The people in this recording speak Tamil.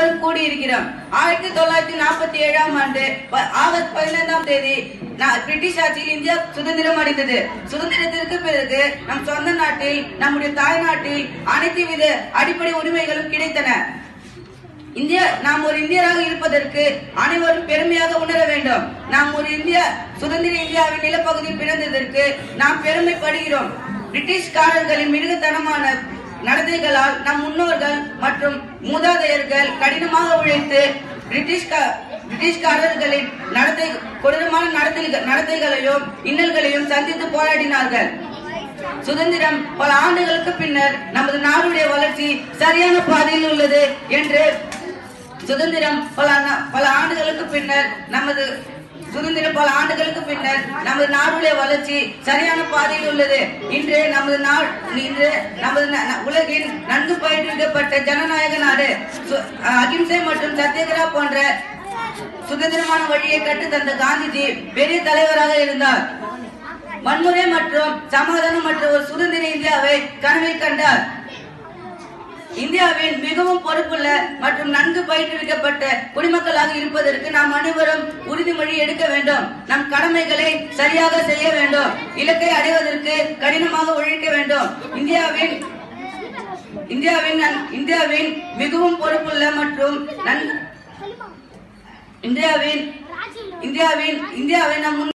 அனைவரும் கூடியிருக்கிறோம் ஆயிரத்தி தொள்ளாயிரத்தி நாற்பத்தி ஏழாம் ஆண்டு ப- ஆகஸ்ட் பதினைந்தாம் தேதி நா- பிரிட்டிஷ் ஆட்சியில் இந்தியா சுதந்திரம் அடைந்தது சுதந்திரத்திற்கு பிறகு நம் சொந்த நாட்டில் நம்முடைய தாய் நாட்டில் அனைத்து வித அடிப்படை உரிமைகளும் கிடைத்தன இந்தியா நாம் ஒரு இந்தியராக இருப்பதற்கு அனைவரும் பெருமையாக உணர வேண்டும் நாம் ஒரு இந்திய சுதந்திர இந்தியாவின் நிலப்பகுதியில் பிறந்ததற்கு நாம் பெருமைப்படுகிறோம் பிரிட்டிஷ்காரர்களின் மிருகத்தனமான நடத்தைகளால் நம் முன்னோர்கள் மற்றும் மூதாதையர்கள் கடினமாக உழைத்து பிரிட்டிஷ் பிரிட்டிஷ்காரர்களின் நடத்தை கொடூரமான நடத்தை நடத்தைகளையும் இன்னல்களையும் சந்தித்து போராடினார்கள் சுதந்திரம் பல ஆண்டுகளுக்கு பின்னர் நமது நாடுடைய வளர்ச்சி சரியான பாதையில் உள்ளது என்று சுதந்திரம் பல நா- பல ஆண்டுகளுக்கு பின்னர் நமது சுதந்திரம் பல ஆண்டுகளுக்கு பின்னர் நமது நாடுடைய வளர்ச்சி சரியான பாதையில் உள்ளது இன்று நமது நாடு இன்று நமது ந- ந- உலகின் நன்கு பயிற்றுவிக்கப்பட்ட ஜனநாயக நாடு சு- அகிம்சை மற்றும் சத்தியகிரா போன்ற சுதந்திரமான வழியை கற்றுத் தந்த காந்திஜி பெரிய தலைவராக இருந்தார் வன்முறை மற்றும் சமாதானம் மற்றும் ஒரு சுதந்திர இந்தியாவை கனவில் கண்டார் இந்தியாவின் மிகவும் பொறுப்புள்ள மற்றும் நன்கு பயிற்றுவிக்கப்பட்ட குடிமக்களாக இருப்பதற்கு நாம் அனைவரும் உறுதிமொழி எடுக்க வேண்டும் நம் கடமைகளை சரியாக செய்ய வேண்டும் இலக்கை அடைவதற்கு கடினமாக உழைக்க வேண்டும் இந்தியாவின் இந்தியாவின் நன்- இந்தியாவின் மிகவும் பொறுப்புள்ள மற்றும் நன் இந்தியாவின் இந்தியாவின் இந்தியாவை நம் முன்